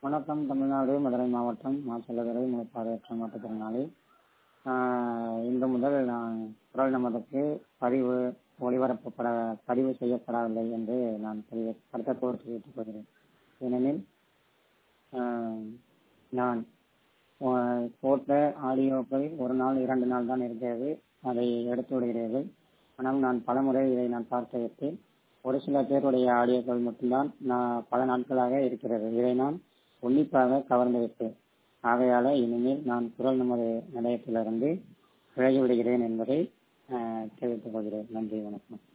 வணக்கம் தமிழ்நாடு மதுரை மாவட்டம் மாசல்லதுறை பார்வையற்ற மாற்றுத்திறனாளி இன்று முதல் நான் குரல் நமதுக்கு பதிவு ஒளிபரப்பப்பட பதிவு செய்யப்படவில்லை என்று நான் தெரிய- வருத்தத்தோடு தெரிவித்துக் கொள்கிறேன் ஏனெனில் ஆஹ், நான் ஆஹ், போட்ட ஆடியோக்கள் ஒரு நாள் இரண்டு நாள் தான் இருக்கிறது அதை எடுத்து விடுகிறீர்கள் ஆனால் நான் பலமுறை இதை நான் பார்த்து விட்டேன் ஒரு சில பேருடைய ஆடியோக்கள் மட்டும்தான் நான் பல நாட்களாக இருக்கிறது இதை நான் உன்னிப்பாக கவர்ந்து விட்டேன் ஆகையால இனிமேல் நான் குரல் நமது நிலையத்திலிருந்து விலகி விடுகிறேன் என்பதை ஆஹ், தெரிவித்துக் கொள்கிறேன் நன்றி வணக்கம்